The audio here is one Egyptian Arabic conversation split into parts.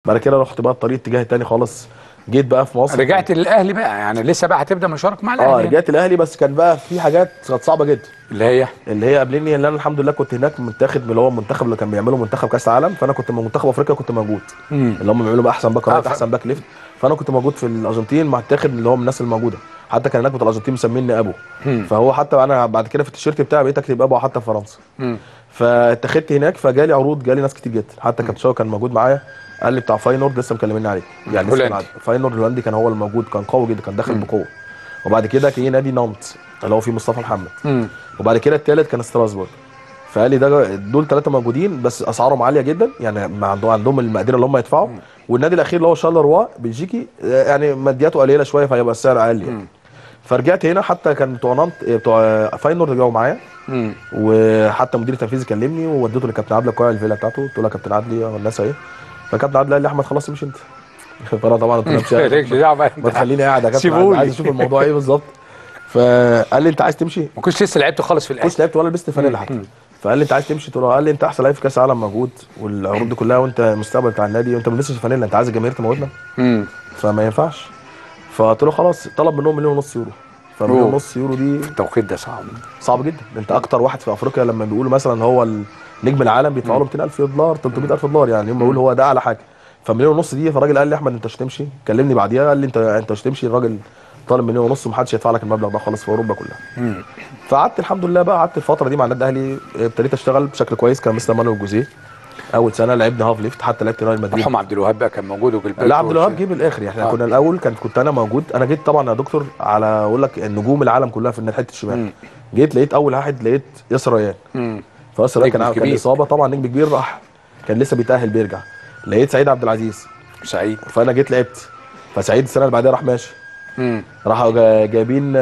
بعد كده رحت بقى الطريق اتجاه تاني خالص جيت بقى في مصر رجعت للاهلي بقى يعني لسه بقى هتبدا مشوارك مع الاهلي اه يعني. رجعت الاهلي بس كان بقى في حاجات كانت صعبه جدا اللي هي اللي هي قبلني اللي انا الحمد لله كنت هناك متاخد من اللي هو المنتخب اللي كان بيعملوا منتخب كاس العالم فانا كنت من منتخب افريقيا كنت موجود مم. اللي هم بيعملوا بقى احسن باك آه، رايت ف- احسن باك ليفت فانا كنت موجود في الارجنتين متاخد اللي هو من الناس الموجوده حتى كان هناك بتاع الارجنتين مسميني ابو مم. فهو حتى انا بعد كده في التيشيرت بتاعي بقيت اكتب ابو حتى في فرنسا مم. فاتخذت هناك فجالي عروض جالي ناس كتير جدا حتى كابتن شاو كان موجود معايا قال لي بتاع فاينورد لسه مكلمني عليه يعني لسه هولندي. كان عاد- فاينورد الهولندي كان هو الموجود كان قوي جدا كان داخل بقوه وبعد كده كان نادي نانت اللي هو فيه مصطفى محمد مم. وبعد كده الثالث كان ستراسبورج فقال لي ده دول ثلاثه موجودين بس اسعارهم عاليه جدا يعني ما عندهم عندهم المقدره اللي هم يدفعوا والنادي الاخير اللي هو شارلروا بلجيكي آه، يعني مادياته قليله شويه فهيبقى السعر اقل يعني فرجعت هنا حتى كان بتوع نانت آه، بتوع آه، فاينورد رجعوا معايا مم. وحتى المدير التنفيذي كلمني ووديته لكابتن عادل القاهره الفيلا بتاعته قلت له يا كابتن عادل والناس اهي فكابتن عادل قال لي احمد خلاص امشي انت فانا طبعا قلت له امشي مالكش دعوه بقى ما تخليني قاعد يا كابتن سيبوني. عايز, عايز اشوف الموضوع ايه بالظبط فقال لي انت عايز تمشي ما كنتش لسه لعبت خالص في الاهلي كنتش لعبت ولا لبست فانيلا حتى فقال لي انت عايز تمشي قلت له قال لي انت احسن لعيب في كاس العالم موجود والعروض دي كلها وانت المستقبل بتاع النادي وانت ما بتلبسش فانيلا انت عايز الجماهير تموتنا مم. فما ينفعش فقلت له خلاص طلب منهم مليون ونص يورو فمليون أوه. ونص يورو دي التوقيت ده صعب صعب جدا انت اكتر واحد في افريقيا لما بيقولوا مثلا هو نجم العالم بيدفعوا له 200000 دولار 300000 دولار يعني هم بيقولوا هو ده اعلى حاجه فمليون ونص دي فالراجل قال لي احمد انت مش هتمشي كلمني بعديها قال لي انت انت مش هتمشي الراجل طالب مليون ونص ومحدش يدفع لك المبلغ ده خالص في اوروبا كلها مم. فقعدت الحمد لله بقى قعدت الفتره دي مع النادي الاهلي ابتديت اشتغل بشكل كويس كان مثل مانويل جوزيه اول سنه لعبنا هاف ليفت حتى لعبت ريال مدريد مرحوم عبد الوهاب بقى كان موجود وجلبرتو لا عبد الوهاب والشيء. جه بالاخر يعني احنا آه. كنا الاول كان كنت انا موجود انا جيت طبعا يا دكتور على اقول لك نجوم العالم كلها في حته الشمال مم. جيت لقيت اول واحد لقيت ياسر ريان مم. فياسر ريان نجم كان كان كبير. اصابه طبعا نجم كبير راح كان لسه بيتاهل بيرجع لقيت سعيد عبد العزيز سعيد فانا جيت لعبت فسعيد السنه اللي بعدها راح ماشي مم. راحوا جا- جايبين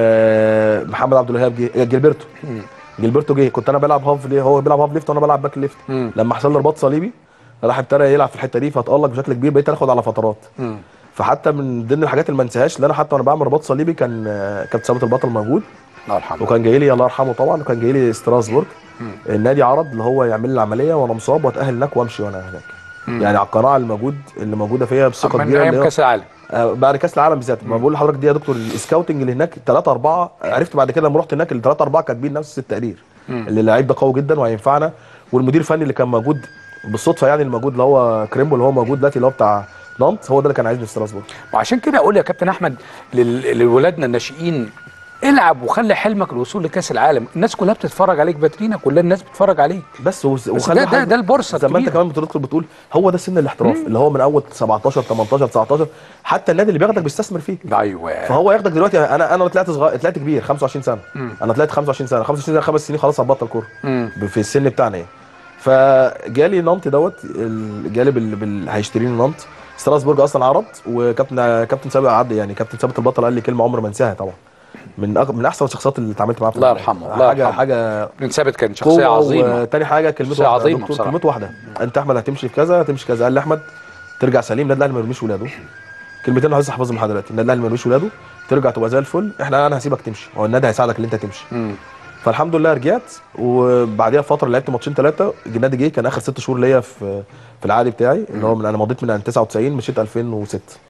آه، محمد عبد الوهاب جه آه، جilberto جilberto جه كنت انا بلعب هاف ليه هو بيلعب هاف ليفت وانا بلعب باك ليفت مم. لما حصل له رباط صليبي راح ابتدى يلعب في الحته دي فتالق بشكل كبير بقيت اخد على فترات مم. فحتى من ضمن الحاجات اللي ما انساهاش اللي انا حتى وانا بعمل رباط صليبي كان آه، كابتن ثابت البطل موجود الله يرحمه وكان جاي لي الله يرحمه طبعا وكان جاي لي ستراسبورج النادي عرض اللي هو يعمل لي العمليه وانا مصاب واتاهل هناك وامشي وانا هناك يعني على القناعه الموجود اللي موجوده فيها بثقه من كبيره اللي ايام هو- كاس العالم آه، بعد كاس العالم بالذات ما بقول لحضرتك دي يا دكتور السكاوتنج اللي هناك 3 4 عرفت بعد كده لما رحت هناك ال 3 4 كاتبين نفس التقرير اللي اللعيب ده قوي جدا وهينفعنا والمدير الفني اللي كان موجود بالصدفه يعني الموجود اللي هو كريمبو اللي هو موجود دلوقتي اللي هو بتاع نانت هو ده اللي كان عايزني في ستراسبورج وعشان كده اقول يا كابتن احمد لل- لولادنا الناشئين العب وخلي حلمك الوصول لكاس العالم الناس كلها بتتفرج عليك فاترينا كلها الناس بتتفرج عليك بس وز- بس وخلي ده- ده- حاجة- ده البورصة زي ما انت الكبيرة. كمان بتدخل بتقول هو ده سن الاحتراف اللي هو من اول 17 18 19 حتى النادي اللي بياخدك بيستثمر فيك ايوه فهو ياخدك دلوقتي انا انا طلعت صغير طلعت كبير 25 سنه انا طلعت 25 سنه 25 سنه خمس سنين خلاص هبطل كوره مم. في السن بتاعنا يعني فجالي نانت دوت ال- جالي بال... بال... هيشتريني نانت ستراسبورج اصلا عرض وكابتن كابتن سابق عدى يعني كابتن ثابت البطل قال لي كلمه عمري ما انساها طبعا من أق... من احسن الشخصيات اللي اتعاملت معاها في الله الحياة. يرحمه، الله حاجه يرحمه. حاجه بن ثابت كان شخصيه قوة عظيمه وتاني حاجه كلمته شخصية واحدة يا عظيمة دكتور بصراحة. كلمته واحده انت احمد هتمشي في كذا هتمشي كذا قال لي احمد ترجع سليم النادي الاهلي ما يرميش ولاده كلمتين انا عايز احفظهم لحد دلوقتي النادي الاهلي ما يرميش ولاده ترجع تبقى زي الفل احنا انا هسيبك تمشي هو النادي هيساعدك ان انت تمشي مم. فالحمد لله رجعت وبعديها فتره لعبت ماتشين ثلاثه النادي جه كان اخر ست شهور ليا في في العادي بتاعي اللي هو من انا مضيت من 99 مشيت 2006